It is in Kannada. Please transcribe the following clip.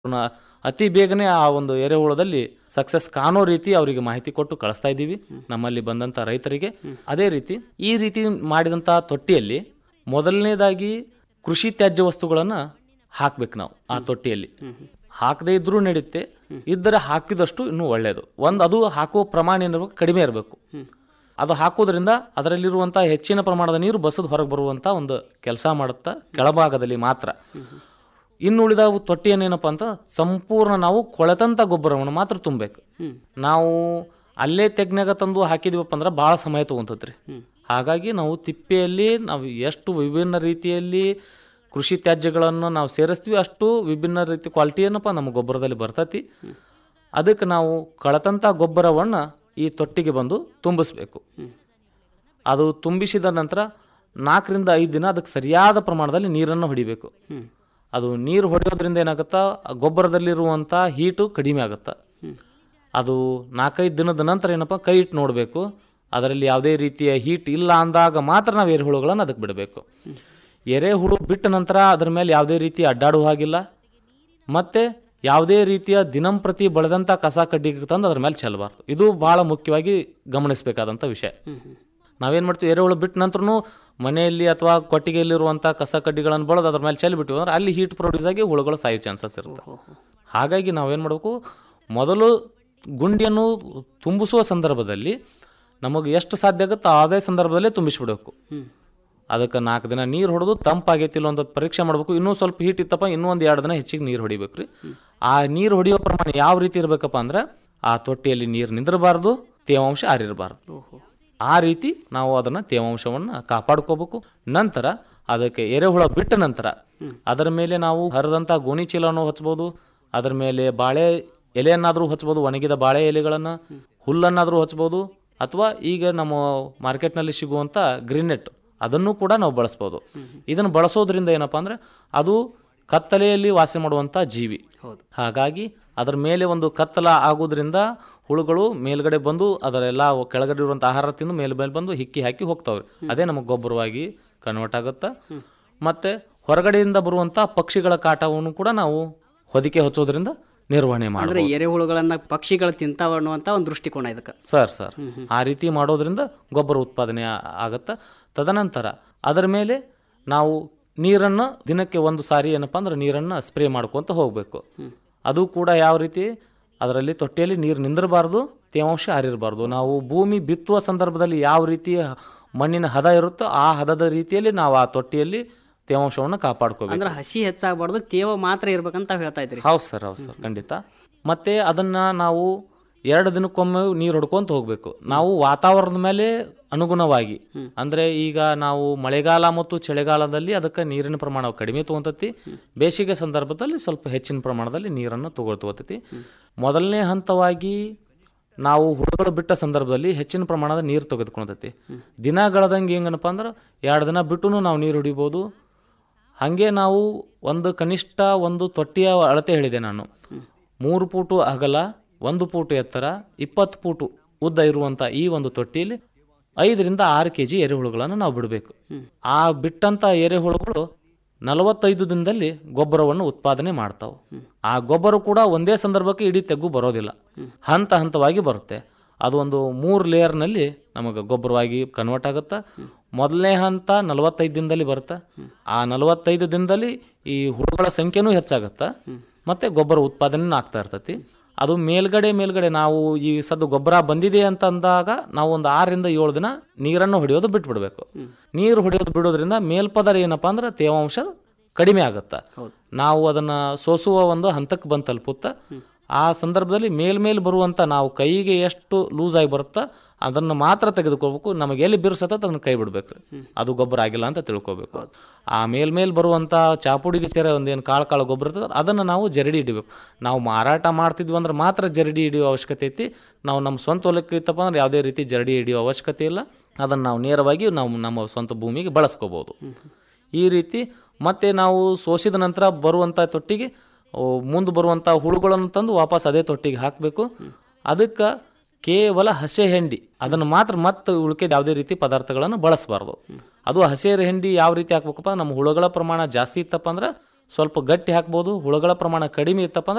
ನ- ಅತಿ ಬೇಗನೆ ಆ ಒಂದು ಎರೆಹುಳದಲ್ಲಿ ಸಕ್ಸಸ್ ಕಾಣೋ ರೀತಿ ಅವರಿಗೆ ಮಾಹಿತಿ ಕೊಟ್ಟು ಕಳಿಸ್ತಾ ಇದ್ದೀವಿ ನಮ್ಮಲ್ಲಿ ಬಂದಂತ ರೈತರಿಗೆ ಅದೇ ರೀತಿ ಈ ರೀತಿ ಮಾಡಿದಂತ ತೊಟ್ಟಿಯಲ್ಲಿ ಮೊದಲನೇದಾಗಿ ಕೃಷಿ ತ್ಯಾಜ್ಯ ವಸ್ತುಗಳನ್ನ ಹಾಕ್ಬೇಕು ನಾವು ಆ ತೊಟ್ಟಿಯಲ್ಲಿ ಹಾಕದೇ ಇದ್ರೂ ನಡೆಯುತ್ತೆ ಇದ್ದರೆ ಹಾಕಿದಷ್ಟು ಇನ್ನೂ ಒಳ್ಳೆಯದು ಒಂದು ಅದು ಹಾಕುವ ಪ್ರಮಾಣ ಏನಿರ್ಬೇಕು ಕಡಿಮೆ ಇರಬೇಕು ಅದು ಹಾಕೋದ್ರಿಂದ ಅದರಲ್ಲಿರುವಂಥ ಹೆಚ್ಚಿನ ಪ್ರಮಾಣದ ನೀರು ಬಸದ್ ಹೊರಗೆ ಬರುವಂಥ ಒಂದು ಕೆಲಸ ಮಾಡುತ್ತಾ ಕೆಳಭಾಗದಲ್ಲಿ ಮಾತ್ರ ಇನ್ನು ಉಳಿದ ತೊಟ್ಟಿಯನ್ನೇನಪ್ಪ ಅಂತ ಸಂಪೂರ್ಣ ನಾವು ಕೊಳೆತಂತ ಗೊಬ್ಬರವನ್ನು ಮಾತ್ರ ತುಂಬಬೇಕು ನಾವು ಅಲ್ಲೇ ತೆಗ್ನಾಗ ತಂದು ಹಾಕಿದ್ವಪ್ಪ ಅಂದ್ರೆ ಭಾಳ ಸಮಯ ತಗೊಂತತ್ರಿ ಹಾಗಾಗಿ ನಾವು ತಿಪ್ಪೆಯಲ್ಲಿ ನಾವು ಎಷ್ಟು ವಿಭಿನ್ನ ರೀತಿಯಲ್ಲಿ ಕೃಷಿ ತ್ಯಾಜ್ಯಗಳನ್ನು ನಾವು ಸೇರಿಸ್ತೀವಿ ಅಷ್ಟು ವಿಭಿನ್ನ ರೀತಿ ಕ್ವಾಲಿಟಿ ಏನಪ್ಪ ನಮ್ಮ ಗೊಬ್ಬರದಲ್ಲಿ ಬರ್ತೈತಿ ಅದಕ್ಕೆ ನಾವು ಕಳತಂತ ಗೊಬ್ಬರವನ್ನು ಈ ತೊಟ್ಟಿಗೆ ಬಂದು ತುಂಬಿಸ್ಬೇಕು ಅದು ತುಂಬಿಸಿದ ನಂತರ ನಾಲ್ಕರಿಂದ ಐದು ದಿನ ಅದಕ್ಕೆ ಸರಿಯಾದ ಪ್ರಮಾಣದಲ್ಲಿ ನೀರನ್ನು ಹೊಡಿಬೇಕು ಅದು ನೀರು ಹೊಡೆಯೋದ್ರಿಂದ ಏನಾಗುತ್ತಾ ಆ ಗೊಬ್ಬರದಲ್ಲಿರುವಂಥ ಹೀಟು ಕಡಿಮೆ ಆಗುತ್ತಾ ಅದು ನಾಲ್ಕೈದು ದಿನದ ನಂತರ ಏನಪ್ಪ ಕೈ ಇಟ್ಟು ನೋಡಬೇಕು ಅದರಲ್ಲಿ ಯಾವುದೇ ರೀತಿಯ ಹೀಟ್ ಇಲ್ಲ ಅಂದಾಗ ಮಾತ್ರ ನಾವು ಎರೆಹುಳುಗಳನ್ನು ಅದಕ್ಕೆ ಬಿಡಬೇಕು ಎರೆಹುಳು ಬಿಟ್ಟ ನಂತರ ಅದರ ಮೇಲೆ ಯಾವುದೇ ರೀತಿ ಅಡ್ಡಾಡುವ ಹಾಗಿಲ್ಲ ಮತ್ತು ಯಾವುದೇ ರೀತಿಯ ದಿನಂಪ್ರತಿ ಬೆಳೆದಂಥ ಕಸ ಕಡ್ಡಿ ತಂದು ಅದ್ರ ಮೇಲೆ ಚೆಲ್ಲಬಾರ್ದು ಇದು ಭಾಳ ಮುಖ್ಯವಾಗಿ ಗಮನಿಸಬೇಕಾದಂಥ ವಿಷಯ ನಾವೇನು ಮಾಡ್ತೀವಿ ಎರೆಹುಳು ಬಿಟ್ಟ ನಂತರನೂ ಮನೆಯಲ್ಲಿ ಅಥವಾ ಕೊಟ್ಟಿಗೆಯಲ್ಲಿರುವಂಥ ಕಸ ಕಡ್ಡಿಗಳನ್ನು ಬಳದು ಅದ್ರ ಮೇಲೆ ಚೆಲ್ಲಿಬಿಟ್ಟಿವಿ ಅಂದ್ರೆ ಅಲ್ಲಿ ಹೀಟ್ ಪ್ರೊಡ್ಯೂಸ್ ಆಗಿ ಹುಳುಗಳು ಸಾಯೋ ಚಾನ್ಸಸ್ ಇರುತ್ತೆ ಹಾಗಾಗಿ ನಾವೇನು ಮಾಡಬೇಕು ಮೊದಲು ಗುಂಡಿಯನ್ನು ತುಂಬಿಸುವ ಸಂದರ್ಭದಲ್ಲಿ ನಮಗೆ ಎಷ್ಟು ಸಾಧ್ಯ ಆಗುತ್ತೋ ಅದೇ ಸಂದರ್ಭದಲ್ಲೇ ತುಂಬಿಸ್ಬಿಡಬೇಕು ಅದಕ್ಕೆ ನಾಲ್ಕು ದಿನ ನೀರು ಹೊಡೆದು ತಂಪಾಗೈತಿಲ್ಲ ಒಂದು ಪರೀಕ್ಷೆ ಮಾಡಬೇಕು ಇನ್ನೂ ಸ್ವಲ್ಪ ಹೀಟ್ ಇತ್ತಪ್ಪ ಇನ್ನೂ ಒಂದು ಎರಡು ದಿನ ಹೆಚ್ಚಿಗೆ ನೀರು ಹೊಡಿಬೇಕು ರೀ ಆ ನೀರು ಹೊಡೆಯೋ ಪ್ರಮಾಣ ಯಾವ ರೀತಿ ಇರಬೇಕಪ್ಪ ಅಂದ್ರೆ ಆ ತೊಟ್ಟಿಯಲ್ಲಿ ನೀರು ನಿಂದಿರಬಾರ್ದು ತೇವಾಂಶ ಆರಿರಬಾರ್ದು ಆ ರೀತಿ ನಾವು ಅದನ್ನ ತೇವಾಂಶವನ್ನು ಕಾಪಾಡ್ಕೋಬೇಕು ನಂತರ ಅದಕ್ಕೆ ಎರೆಹುಳ ಬಿಟ್ಟ ನಂತರ ಅದರ ಮೇಲೆ ನಾವು ಹರಿದಂಥ ಗೋಣಿ ಚೀಲವನ್ನು ಹಚ್ಬೋದು ಅದರ ಮೇಲೆ ಬಾಳೆ ಎಲೆಯನ್ನಾದರೂ ಹಚ್ಬೋದು ಒಣಗಿದ ಬಾಳೆ ಎಲೆಗಳನ್ನು ಹುಲ್ಲನ್ನಾದರೂ ಹಚ್ಬೋದು ಅಥವಾ ಈಗ ನಮ್ಮ ಮಾರ್ಕೆಟ್ನಲ್ಲಿ ಸಿಗುವಂಥ ಗ್ರೀನೆಟ್ ಅದನ್ನು ಕೂಡ ನಾವು ಬಳಸ್ಬೋದು ಇದನ್ನು ಬಳಸೋದ್ರಿಂದ ಏನಪ್ಪಾ ಅಂದ್ರೆ ಅದು ಕತ್ತಲೆಯಲ್ಲಿ ವಾಸ ಮಾಡುವಂಥ ಜೀವಿ ಹಾಗಾಗಿ ಅದರ ಮೇಲೆ ಒಂದು ಕತ್ತಲ ಆಗೋದ್ರಿಂದ ಹುಳುಗಳು ಮೇಲ್ಗಡೆ ಬಂದು ಅದರೆಲ್ಲ ಕೆಳಗಡೆ ಇರುವಂಥ ಆಹಾರ ತಿಂದು ಮೇಲೆ ಮೇಲೆ ಬಂದು ಹಿಕ್ಕಿ ಹಾಕಿ ಹೋಗ್ತಾವ್ರಿ ಅದೇ ನಮಗೆ ಗೊಬ್ಬರವಾಗಿ ಕನ್ವರ್ಟ್ ಆಗುತ್ತೆ ಮತ್ತೆ ಹೊರಗಡೆಯಿಂದ ಬರುವಂಥ ಪಕ್ಷಿಗಳ ಕಾಟವನ್ನು ಕೂಡ ನಾವು ಹೊದಿಕೆ ಹಚ್ಚೋದ್ರಿಂದ ನಿರ್ವಹಣೆ ಅಂದ್ರೆ ಮಾಡಬಹುದು ಎರೆಹುಳುಗಳನ್ನ ಪಕ್ಷಿಗಳು ತಿಂತಾವ ಅನ್ನುವಂತ ಒಂದು ದೃಷ್ಟಿಕೋನ ಇದಕ್ಕೆ ಸರ್ ಸರ್ ಆ ರೀತಿ ಮಾಡೋದ್ರಿಂದ ಗೊಬ್ಬರ ಉತ್ಪಾದನೆ ಆ- ಆಗತ್ತ ತದನಂತರ ಅದರ ಮೇಲೆ ನಾವು ನೀರನ್ನು ದಿನಕ್ಕೆ ಒಂದು ಸಾರಿ ಏನಪ್ಪಾ ಅಂದ್ರೆ ನೀರನ್ನು ಸ್ಪ್ರೇ ಮಾಡ್ಕೊಂತ ಹೋಗಬೇಕು ಅದು ಕೂಡ ಯಾವ ರೀತಿ ಅದರಲ್ಲಿ ತೊಟ್ಟಿಯಲ್ಲಿ ನೀರು ನಿಂದಿರಬಾರ್ದು ತೇವಾಂಶ ಹರಿರಬಾರ್ದು ನಾವು ಭೂಮಿ ಬಿತ್ತುವ ಸಂದರ್ಭದಲ್ಲಿ ಯಾವ ರೀತಿ ಮಣ್ಣಿನ ಹದ ಇರುತ್ತೋ ಆ ಹದದ ರೀತಿಯಲ್ಲಿ ನಾವು ಆ ತೊಟ್ಟಿಯಲ್ಲಿ ತೇವಾಂಶವನ್ನು ಕಾಪಾಡ್ಕೋಬೇಕು ಅಂದ್ರೆ ಹಸಿ ಹೆಚ್ಚಾಗಬಾರ್ದು ತೇವ ಮಾತ್ರ ಇರ್ಬೇಕಂತ ತಾವ್ ಹೇಳ್ತಾ ಇದ್ರಿ ಹೌದು ಸರ್ ಹೌದು ಸರ್ ಖಂಡಿತ ಮತ್ತೆ ಅದನ್ನ ನಾವು ಎರಡು ದಿನಕ್ಕೊಮ್ಮೆ ನೀರು ಹೊಡ್ಕೊಂತ ಹೋಗ್ಬೇಕು ನಾವು ವಾತಾವರಣದ ಮೇಲೆ ಅನುಗುಣವಾಗಿ ಅಂದ್ರೆ ಈಗ ನಾವು ಮಳೆಗಾಲ ಮತ್ತು ಚಳಿಗಾಲದಲ್ಲಿ ಅದಕ್ಕೆ ನೀರಿನ ಪ್ರಮಾಣ ಕಡಿಮೆ ತಗೊಂತತಿ ಬೇಸಿಗೆ ಸಂದರ್ಭದಲ್ಲಿ ಸ್ವಲ್ಪ ಹೆಚ್ಚಿನ ಪ್ರಮಾಣದಲ್ಲಿ ನೀರನ್ನು ತಗೊಳ್ತೋತತಿ ಮೊದಲನೇ ಹಂತವಾಗಿ ನಾವು ಹುಳುಗಳು ಬಿಟ್ಟ ಸಂದರ್ಭದಲ್ಲಿ ಹೆಚ್ಚಿನ ಪ್ರಮಾಣದ ನೀರು ತೆಗೆದುಕೊಳ್ತೈತಿ ದಿನ ಗಳದಂಗೆ ಹೆಂಗನಪ್ಪ ಅಂದ್ರೆ ಎರಡು ದಿನ ಬಿಟ್ಟು ನಾವು ನೀರು ಹೊಡಿಬೋದು ಹಾಗೆ ನಾವು ಒಂದು ಕನಿಷ್ಠ ಒಂದು ತೊಟ್ಟಿಯ ಅಳತೆ ಹೇಳಿದೆ ನಾನು ಮೂರು ಫೂಟು ಅಗಲ ಒಂದು ಫೂಟು ಎತ್ತರ ಇಪ್ಪತ್ತು ಫೂಟು ಉದ್ದ ಇರುವಂಥ ಈ ಒಂದು ತೊಟ್ಟಿಯಲ್ಲಿ ಐದರಿಂದ ಆರು ಕೆ ಜಿ ಎರೆಹುಳುಗಳನ್ನು ನಾವು ಬಿಡಬೇಕು ಆ ಬಿಟ್ಟಂಥ ಎರೆಹುಳುಗಳು ನಲವತ್ತೈದು ದಿನದಲ್ಲಿ ಗೊಬ್ಬರವನ್ನು ಉತ್ಪಾದನೆ ಮಾಡ್ತಾವೆ ಆ ಗೊಬ್ಬರ ಕೂಡ ಒಂದೇ ಸಂದರ್ಭಕ್ಕೆ ಇಡೀ ತೆಗ್ಗು ಬರೋದಿಲ್ಲ ಹಂತ ಹಂತವಾಗಿ ಬರುತ್ತೆ ಅದು ಒಂದು ಮೂರು ಲೇಯರ್ನಲ್ಲಿ ನಮಗೆ ಗೊಬ್ಬರವಾಗಿ ಕನ್ವರ್ಟ್ ಆಗುತ್ತೆ ಮೊದಲನೇ ಹಂತ ನಲವತ್ತೈದು ದಿನದಲ್ಲಿ ಬರುತ್ತೆ ಆ ನಲವತ್ತೈದು ದಿನದಲ್ಲಿ ಈ ಹುಳುಗಳ ಸಂಖ್ಯೆನೂ ಹೆಚ್ಚಾಗತ್ತೆ ಮತ್ತೆ ಗೊಬ್ಬರ ಉತ್ಪಾದನೆ ಆಗ್ತಾ ಇರ್ತೈತಿ ಅದು ಮೇಲ್ಗಡೆ ಮೇಲ್ಗಡೆ ನಾವು ಈ ಸದ್ದು ಗೊಬ್ಬರ ಬಂದಿದೆ ಅಂತ ಅಂದಾಗ ನಾವು ಒಂದು ಆರರಿಂದ ಏಳು ದಿನ ನೀರನ್ನು ಹೊಡೆಯೋದು ಬಿಟ್ಬಿಡ್ಬೇಕು ನೀರು ಹೊಡೆಯೋದು ಬಿಡೋದ್ರಿಂದ ಮೇಲ್ಪದರ ಏನಪ್ಪಾ ಅಂದ್ರೆ ತೇವಾಂಶ ಕಡಿಮೆ ಆಗುತ್ತೆ ನಾವು ಅದನ್ನ ಸೋಸುವ ಒಂದು ಹಂತಕ್ಕೆ ಬಂದು ತಲುಪುತ್ತೆ ಆ ಸಂದರ್ಭದಲ್ಲಿ ಮೇಲ್ಮೇಲ್ ಬರುವಂತ ನಾವು ಕೈಗೆ ಎಷ್ಟು ಲೂಸ್ ಆಗಿ ಬರುತ್ತಾ ಅದನ್ನು ಮಾತ್ರ ತೆಗೆದುಕೋಬೇಕು ನಮಗೆ ಎಲ್ಲಿ ಬಿರ್ಸತ್ತ ಅದನ್ನ ಕೈ ಬಿಡ್ಬೇಕು ಅದು ಗೊಬ್ಬರ ಆಗಿಲ್ಲ ಅಂತ ತಿಳ್ಕೊಬೇಕು ಆ ಮೇಲ್ಮೇಲ್ ಬರುವಂತ ಚಾಪುಡಿಗೆ ಸೇರ ಒಂದೇನು ಕಾಳು ಕಾಳು ಗೊಬ್ಬರ ಇರ್ತದೆ ಅದನ್ನು ನಾವು ಜರಡಿ ಹಿಡಿಬೇಕು ನಾವು ಮಾರಾಟ ಮಾಡ್ತಿದ್ವಿ ಅಂದ್ರೆ ಮಾತ್ರ ಜರಡಿ ಹಿಡಿಯೋ ಅವಶ್ಯಕತೆ ಐತಿ ನಾವು ನಮ್ಮ ಸ್ವಂತ ಹೊಲಕ್ಕೆ ಇತ್ತಪ್ಪ ಅಂದ್ರೆ ಯಾವುದೇ ರೀತಿ ಜರಡಿ ಹಿಡಿಯೋ ಅವಶ್ಯಕತೆ ಇಲ್ಲ ಅದನ್ನು ನಾವು ನೇರವಾಗಿ ನಾವು ನಮ್ಮ ಸ್ವಂತ ಭೂಮಿಗೆ ಬಳಸ್ಕೋಬಹುದು ಈ ರೀತಿ ಮತ್ತೆ ನಾವು ಸೋಸಿದ ನಂತರ ಬರುವಂಥ ತೊಟ್ಟಿಗೆ ಮುಂದೆ ಬರುವಂಥ ಹುಳುಗಳನ್ನು ತಂದು ವಾಪಸ್ ಅದೇ ತೊಟ್ಟಿಗೆ ಹಾಕಬೇಕು ಅದಕ್ಕೆ ಕೇವಲ ಹಸೆ ಹೆಂಡಿ ಅದನ್ನು ಮಾತ್ರ ಮತ್ತೆ ಉಳಿಕೆದ ಯಾವುದೇ ರೀತಿ ಪದಾರ್ಥಗಳನ್ನು ಬಳಸಬಾರ್ದು ಅದು ಹಸೆ ಹೆಂಡಿ ಯಾವ ರೀತಿ ಹಾಕ್ಬೇಕಪ್ಪ ನಮ್ಮ ಹುಳುಗಳ ಪ್ರಮಾಣ ಜಾಸ್ತಿ ಇತ್ತಪ್ಪ ಅಂದ್ರೆ ಸ್ವಲ್ಪ ಗಟ್ಟಿ ಹಾಕ್ಬೋದು ಹುಳುಗಳ ಪ್ರಮಾಣ ಕಡಿಮೆ ಇತ್ತಪ್ಪ ಅಂದ್ರೆ